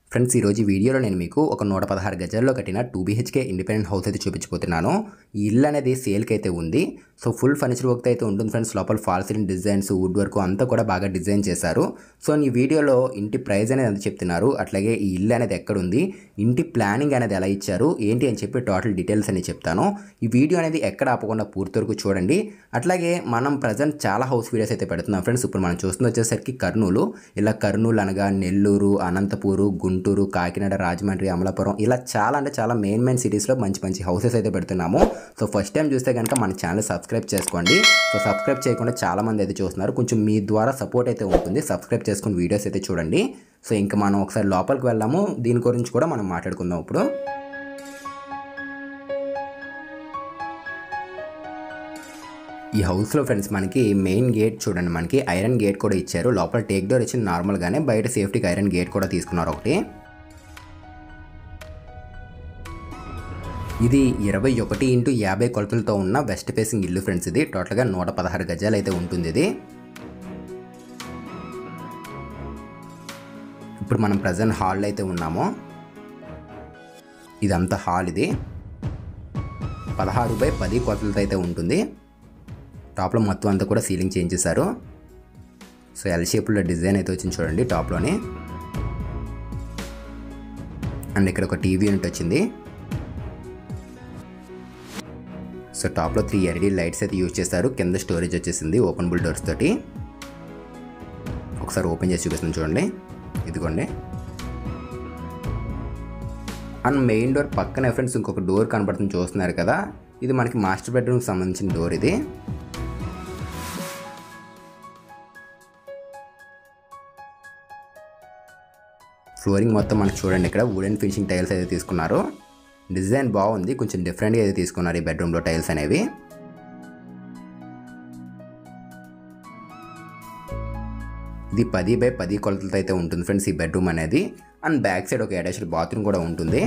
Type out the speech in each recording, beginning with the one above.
friends ఈరోజు ఈ వీడియోలో నేను మీకు ఒక నూట పదహారు గజాల్లో కట్టిన టూ బీహెచ్కే ఇండిపెండెంట్ హౌస్ అయితే చూపించబోతున్నాను ఈ ఇల్లు అనేది సేల్కి అయితే ఉంది సో ఫుల్ ఫర్నిచర్ వర్క్ అయితే ఉంటుంది ఫ్రెండ్స్ లోపల false ceiling designs wood work అంతా కూడా బాగా డిజైన్ చేశారు సో ఈ వీడియోలో ఇంటి ప్రైస్ అనేది ఎంత చెప్తున్నారు అట్లాగే ఈ ఇల్లు అనేది ఎక్కడ ఉంది ఇంటి ప్లానింగ్ అనేది ఎలా ఇచ్చారు ఏంటి అని చెప్పి టోటల్ డీటెయిల్స్ అని చెప్తాను ఈ వీడియో అనేది ఎక్కడ ఆపకుండా పూర్తి వరకు చూడండి అట్లాగే మనం ప్రజెంట్ చాలా హౌస్ వీడియోస్ అయితే పెడుతున్నాం ఫ్రెండ్స్ ఇప్పుడు మనం చూస్తున్న వచ్చేసరికి కర్నూలు ఇలా కర్నూలు అనగా నెల్లూరు అనంతపూరు గుంటూరు కాకినాడ రాజమండ్రి అమలాపురం ఇలా చాలా అంటే చాలా మెయిన్ మెయిన్ సిటీస్లో మంచి మంచి హౌసెస్ అయితే పెడుతున్నాము సో ఫస్ట్ టైం చూస్తే కనుక మన ఛానల్ సబ్స్క్రైబ్ చేసుకోండి సో సబ్స్క్రైబ్ చేయకుండా చాలా మంది అయితే చూస్తున్నారు కొంచెం మీ ద్వారా సపోర్ట్ అయితే ఉంటుంది సబ్స్క్రైబ్ చేసుకుని వీడియోస్ అయితే చూడండి సో ఇంకా మనం ఒకసారి లోపలికి వెళ్దాము దీని గురించి కూడా మనం మాట్లాడుకుందాం ఇప్పుడు ఈ హౌస్లో ఫ్రెండ్స్ మనకి మెయిన్ గేట్ చూడండి మనకి ఐరన్ గేట్ కూడా ఇచ్చారు లోపల టేక్ డోర్ ఇచ్చింది నార్మల్గానే బయట సేఫ్టీకి ఐరన్ గేట్ కూడా తీసుకున్నారు ఒకటి ఇది ఇరవై ఒకటి ఇంటూ యాభై కొలతలతో ఉన్న వెస్ట్ ఫేసింగ్ ఇల్లు ఫ్రెండ్స్ ఇది టోటల్గా నూట పదహారు గజాలు అయితే ఉంటుంది ఇది ఇప్పుడు మనం ప్రజెంట్ హాల్లో అయితే ఉన్నాము ఇదంతా హాల్ ఇది పదహారు బై పది కొలతలతో అయితే ఉంటుంది టాప్లో మొత్తం అంతా కూడా సీలింగ్ చేంజ్ చేశారు సో ఎల్ షేప్లో డిజైన్ అయితే వచ్చింది చూడండి టాప్లోనే అండ్ ఇక్కడ ఒక టీవీ యూనిట్ వచ్చింది సో టాప్లో త్రీ ఎల్ఈడి లైట్స్ అయితే యూజ్ చేస్తారు కింద స్టోరేజ్ వచ్చేసింది ఓపెన్ బుల్ డోర్స్ తోటి ఒకసారి ఓపెన్ చేసి చూపిస్తాను చూడండి ఇదిగోండి అండ్ మెయిన్ డోర్ పక్కన ఫ్రెండ్స్ ఇంకొక డోర్ కనబడుతుంది చూస్తున్నారు కదా ఇది మనకి మాస్టర్ బెడ్రూమ్కి సంబంధించిన డోర్ ఇది ఫ్లోరింగ్ మొత్తం మనకి చూడండి ఇక్కడ వుడెన్ ఫినిషింగ్ టైల్స్ అయితే తీసుకున్నారు డిజైన్ బాగుంది కొంచెం డిఫరెంట్గా అయితే తీసుకున్నారు ఈ బెడ్రూమ్లో టైల్స్ అనేవి ఇది పది బై పది కొలతలతో అయితే ఉంటుంది ఫ్రెండ్స్ ఈ బెడ్రూమ్ అనేది అండ్ బ్యాక్ సైడ్ ఒక అటాచ్డ్ బాత్రూమ్ కూడా ఉంటుంది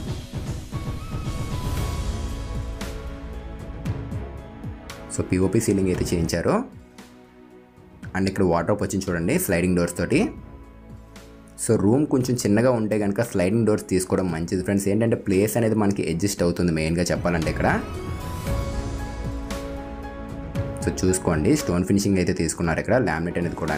సో పిఓపి సీలింగ్ అయితే చేయించారు అండ్ ఇక్కడ వాటర్ వచ్చింది చూడండి స్లైడింగ్ డోర్స్ తోటి సో రూమ్ కొంచెం చిన్నగా ఉంటే కనుక స్లైడింగ్ డోర్స్ తీసుకోవడం మంచిది ఫ్రెండ్స్ ఏంటంటే ప్లేస్ అనేది మనకి అడ్జస్ట్ అవుతుంది మెయిన్గా చెప్పాలంటే ఇక్కడ సో చూసుకోండి స్టోన్ ఫినిషింగ్ అయితే తీసుకున్నారు ఇక్కడ లామినేట్ అనేది కూడా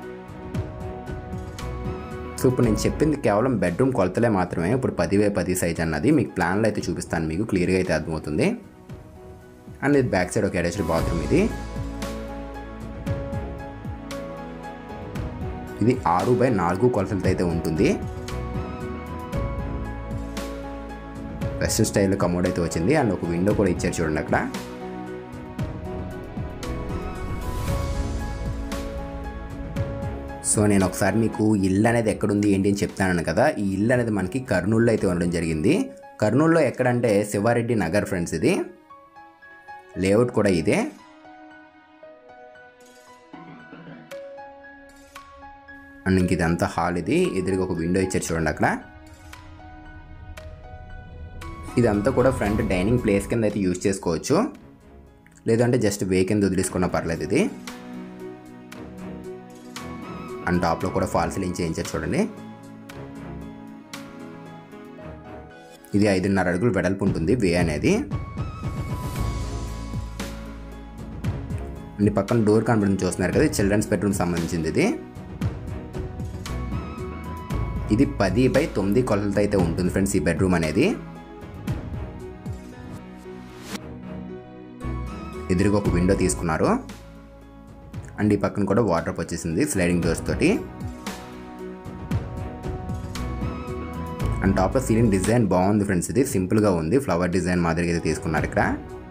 సో ఇప్పుడు నేను చెప్పింది కేవలం బెడ్రూమ్ కొలతలే మాత్రమే ఇప్పుడు పది వే పది సైజ్ అన్నది మీకు ప్లాన్లో అయితే చూపిస్తాను మీకు క్లియర్గా అయితే అర్థమవుతుంది అండ్ ఇది బ్యాక్ సైడ్ ఒక అటాచ్డ్ బాత్రూమ్ ఇది ఇది ఆరు బై నాలుగు కొలతలతో అయితే ఉంటుంది వెస్ట్రన్ స్టైల్లో కమోడ్ అయితే వచ్చింది అండ్ ఒక విండో కూడా ఇచ్చారు చూడండి అక్కడ సో నేను ఒకసారి మీకు ఇల్లు అనేది ఎక్కడుంది ఏంటి అని చెప్తాను కదా ఈ ఇల్లు అనేది మనకి కర్నూలులో అయితే ఉండడం జరిగింది కర్నూలులో ఎక్కడంటే శివారెడ్డి నగర్ ఫ్రెండ్స్ ఇది లేఅవుట్ కూడా ఇదే అండ్ ఇంక ఇదంతా హాల్ ఇది ఎదురుగా ఒక విండో ఇచ్చారు చూడండి అక్కడ ఇదంతా కూడా ఫ్రంట్ డైనింగ్ ప్లేస్ కింద అయితే యూజ్ చేసుకోవచ్చు లేదంటే జస్ట్ వే కింద వదిలేసుకున్నా పర్లేదు ఇది అండ్ టాప్లో కూడా ఫాల్ సీలింగ్ చేయించారు చూడండి ఇది ఐదున్నర అడుగులు వెడల్పు ఉంటుంది వే అనేది అండ్ పక్కన డోర్ కనబడి చూస్తున్నారు కదా చిల్డ్రన్స్ బెడ్రూమ్ సంబంధించింది ఇది ఇది పది బై తొమ్మిది కొలతలతో అయితే ఉంటుంది ఫ్రెండ్స్ ఈ బెడ్రూమ్ అనేది ఎదురుగా ఒక విండో తీసుకున్నారు అండ్ ఈ పక్కన కూడా వాటర్ వచ్చేసింది స్లైడింగ్ డోర్స్ తోటి అండ్ టాప్లో సీలింగ్ డిజైన్ బాగుంది ఫ్రెండ్స్ ఇది సింపుల్గా ఉంది ఫ్లవర్ డిజైన్ మాదిరిగా అయితే తీసుకున్నారు ఇక్కడ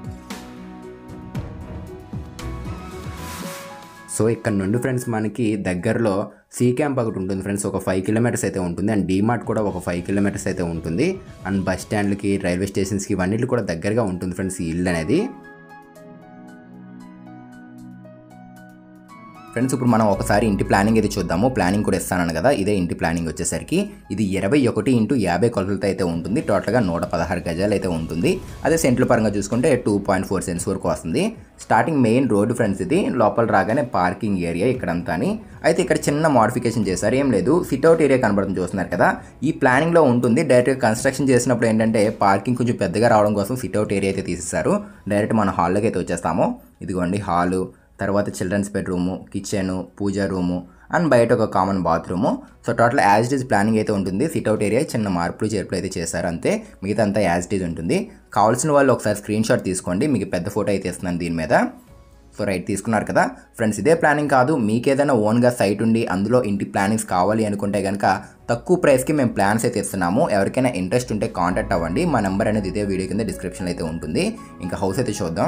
సో ఇక్కడ నుండి ఫ్రెండ్స్ మనకి దగ్గరలో సీ క్యాంప్ ఒకటి ఉంటుంది ఫ్రెండ్స్ ఒక ఫైవ్ కిలోమీటర్స్ అయితే ఉంటుంది అండ్ డీమార్ట్ కూడా ఒక ఫైవ్ కిలోమీటర్స్ అయితే ఉంటుంది అండ్ బస్ స్టాండ్లకి రైల్వే స్టేషన్స్కి ఇవన్నిటి కూడా దగ్గరగా ఉంటుంది ఫ్రెండ్స్ ఈ ఇల్లు అనేది ఫ్రెండ్స్ ఇప్పుడు మనం ఒకసారి ఇంటి ప్లానింగ్ అయితే చూద్దాము ప్లానింగ్ కూడా ఇస్తాను కదా ఇదే ఇంటి ప్లానింగ్ వచ్చేసరికి ఇది ఇరవై ఒకటి ఇంటూ యాభై కొలతలతో అయితే ఉంటుంది టోటల్గా నూట పదహారు గజాలు అయితే ఉంటుంది అదే సెంట్ల పరంగా చూసుకుంటే టూ పాయింట్ ఫోర్ సెంట్స్ వరకు వస్తుంది స్టార్టింగ్ మెయిన్ రోడ్డు ఫ్రెండ్స్ ఇది లోపల రాగానే పార్కింగ్ ఏరియా ఇక్కడంతా అయితే ఇక్కడ చిన్న మోడిఫికేషన్ చేశారు ఏం లేదు సిట్అవుట్ ఏరియా కనబడుతుంది చూస్తున్నారు కదా ఈ ప్లానింగ్లో ఉంటుంది డైరెక్ట్గా కన్స్ట్రక్షన్ చేసినప్పుడు ఏంటంటే పార్కింగ్ కొంచెం పెద్దగా రావడం కోసం సిట్అవుట్ ఏరియా అయితే తీసేశారు డైరెక్ట్ మన హాల్లోకి అయితే వచ్చేస్తాము ఇదిగోండి హాలు తర్వాత children's bedroom kitchen puja room and బయట ఒక common bathroom so total as it is planning అయితే ఉంటుంది సిట్అవుట్ ఏరియా చిన్న మార్పులు చేర్పులు అయితే చేశారు అంతే మిగతా అంతా యాజ్ ఇట్ ఈజ్ ఉంటుంది కావాల్సిన వాళ్ళు ఒకసారి స్క్రీన్ షాట్ తీసుకోండి మీకు పెద్ద ఫోటో అయితే ఇస్తున్నాను దీని మీద సో రైట్ తీసుకున్నారు కదా ఫ్రెండ్స్ ఇదే ప్లానింగ్ కాదు మీకు ఏదైనా ఓన్గా సైట్ ఉండి అందులో ఇంటి ప్లానింగ్స్ కావాలి అనుకుంటే కనుక తక్కువ ప్రైస్కి మేము ప్లాన్స్ అయితే ఇస్తున్నాము ఎవరికైనా ఇంట్రెస్ట్ ఉంటే కాంటాక్ట్ అవ్వండి మా నెంబర్ అనేది ఇదే వీడియో కింద డిస్క్రిప్షన్ అయితే ఉంటుంది ఇంకా హౌస్ అయితే చూద్దాం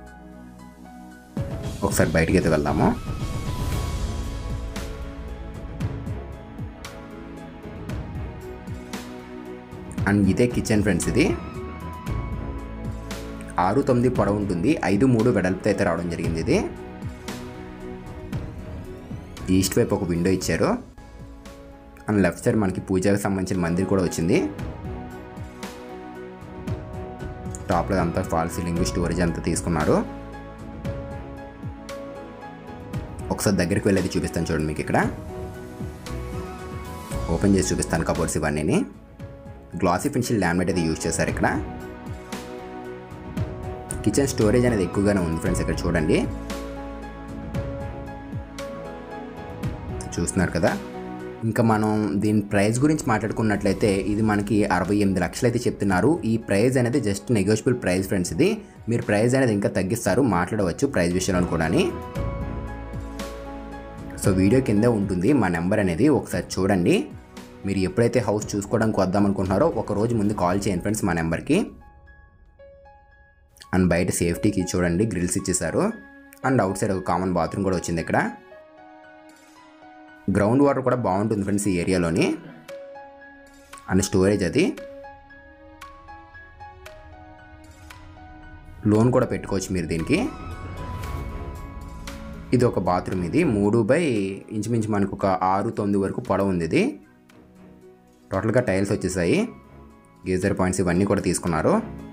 ఒకసారి బయటికి అయితే వెళ్దాము అండ్ ఇదే కిచెన్ ఫ్రెండ్స్ ఇది ఆరు తొమ్మిది పొడవు ఉంటుంది ఐదు మూడు వెడల్పుతో అయితే రావడం జరిగింది ఇది ఈస్ట్ వైపు ఒక విండో ఇచ్చారు అండ్ లెఫ్ట్ సైడ్ మనకి పూజకి సంబంధించిన మందిర్ కూడా వచ్చింది టాప్లో అంతా ఫాల్ సీలింగ్ స్టోరేజ్ అంతా తీసుకున్నారు ఒకసారి దగ్గరికి వెళ్ళేది చూపిస్తాను చూడండి మీకు ఇక్కడ ఓపెన్ చేసి చూపిస్తాను కబోర్డ్స్ ఇవన్నీ గ్లాసీ ఫినిషిల్ ల్యామినేట్ అయితే యూజ్ చేశారు ఇక్కడ కిచెన్ స్టోరేజ్ అనేది ఎక్కువగానే ఉంది ఫ్రెండ్స్ ఇక్కడ చూడండి చూస్తున్నారు కదా ఇంకా మనం దీని ప్రైస్ గురించి మాట్లాడుకున్నట్లయితే ఇది మనకి అరవై ఎనిమిది లక్షలు అయితే చెప్తున్నారు ఈ ప్రైస్ అనేది జస్ట్ నెగోషియబుల్ ప్రైస్ ఫ్రెండ్స్ ఇది మీరు ప్రైస్ అనేది ఇంకా తగ్గిస్తారు మాట్లాడవచ్చు ప్రైస్ విషయంలో కూడా సో వీడియో కింద ఉంటుంది మా నెంబర్ అనేది ఒకసారి చూడండి మీరు ఎప్పుడైతే హౌస్ చూసుకోవడానికి వద్దాం అనుకుంటున్నారో ఒక రోజు ముందు కాల్ చేయండి ఫ్రెండ్స్ మా నెంబర్కి అండ్ బయట సేఫ్టీకి చూడండి గ్రిల్స్ ఇచ్చేసారు అండ్ అవుట్ సైడ్ ఒక కామన్ బాత్రూమ్ కూడా వచ్చింది ఇక్కడ గ్రౌండ్ వాటర్ కూడా బాగుంటుంది ఫ్రెండ్స్ ఈ ఏరియాలోని అండ్ స్టోరేజ్ అది లోన్ కూడా పెట్టుకోవచ్చు మీరు దీనికి ఇది ఒక బాత్రూమ్ ఇది మూడు బై ఇంచుమించు మనకు ఒక ఆరు తొమ్మిది వరకు పొడవు ఉంది ఇది టోటల్గా టైల్స్ వచ్చేసాయి గీజర్ పాయింట్స్ ఇవన్నీ కూడా తీసుకున్నారు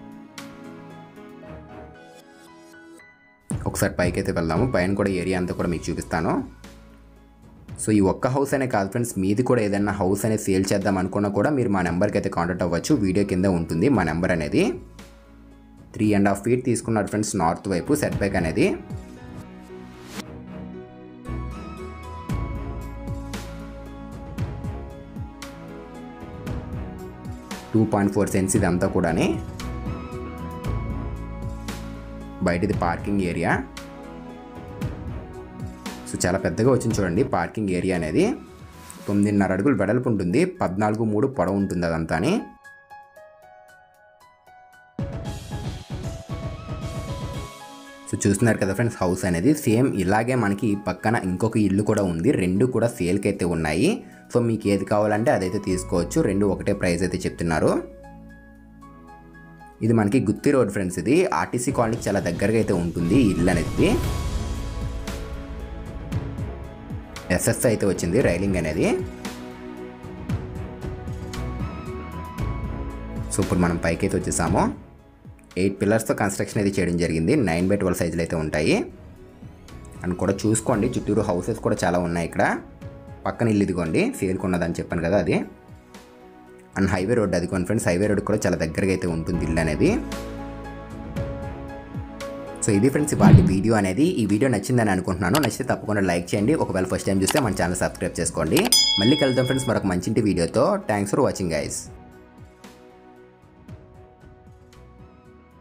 ఒకసారి పైకి అయితే వెళ్దాము పైన కూడా ఏరియా అంతా కూడా మీకు చూపిస్తాను సో ఈ ఒక్క హౌస్ అనే కాదు ఫ్రెండ్స్ మీది కూడా ఏదైనా హౌస్ అనేది సేల్ చేద్దాం అనుకున్నా కూడా మీరు మా నెంబర్కి అయితే కాంటాక్ట్ అవ్వచ్చు వీడియో కింద ఉంటుంది మా నెంబర్ అనేది త్రీ అండ్ హాఫ్ ఫీట్ తీసుకున్నారు ఫ్రెండ్స్ నార్త్ వైపు సెట్ బ్యాక్ అనేది టూ పాయింట్ ఫోర్ సెన్స్ ఇదంతా కూడాని బయటది పార్కింగ్ ఏరియా సో చాలా పెద్దగా వచ్చింది చూడండి పార్కింగ్ ఏరియా అనేది తొమ్మిదిన్నర అడుగులు వెడల్పు ఉంటుంది పద్నాలుగు మూడు పొడవు ఉంటుంది అదంతా సో చూస్తున్నారు కదా ఫ్రెండ్స్ హౌస్ అనేది సేమ్ ఇలాగే మనకి పక్కన ఇంకొక ఇల్లు కూడా ఉంది రెండు కూడా సేల్కి అయితే ఉన్నాయి సో మీకు ఏది కావాలంటే అదైతే తీసుకోవచ్చు రెండు ఒకటే ప్రైస్ అయితే చెప్తున్నారు ఇది మనకి గుత్తి రోడ్ ఫ్రెండ్స్ ఇది ఆర్టీసీ కాలనీకి చాలా దగ్గరగా అయితే ఉంటుంది ఈ ఇల్లు అనేది ఎస్ఎస్ అయితే వచ్చింది రైలింగ్ అనేది సో ఇప్పుడు మనం పైకి అయితే వచ్చేసాము ఎయిట్ పిల్లర్స్తో కన్స్ట్రక్షన్ అయితే చేయడం జరిగింది నైన్ బై ట్వెల్వ్ సైజులు అయితే ఉంటాయి అండ్ కూడా చూసుకోండి చుట్టూరు హౌసెస్ కూడా చాలా ఉన్నాయి ఇక్కడ పక్కన ఇల్లు ఇదిగోండి సేల్కి ఉన్నదని చెప్పాను కదా అది అండ్ హైవే రోడ్ అది కొన్ని ఫ్రెండ్స్ హైవే రోడ్ కూడా చాలా దగ్గరగా అయితే ఉంటుంది ఇల్లు అనేది సో ఇది ఫ్రెండ్స్ ఇవాళ వీడియో అనేది ఈ వీడియో నచ్చిందని అనుకుంటున్నాను నచ్చితే తప్పకుండా లైక్ చేయండి ఒకవేళ ఫస్ట్ టైం చూస్తే మన ఛానల్ సబ్స్క్రైబ్ చేసుకోండి మళ్ళీ కలుద్దాం ఫ్రెండ్స్ మరొక మంచి వీడియోతో థ్యాంక్స్ ఫర్ వాచింగ్ గైస్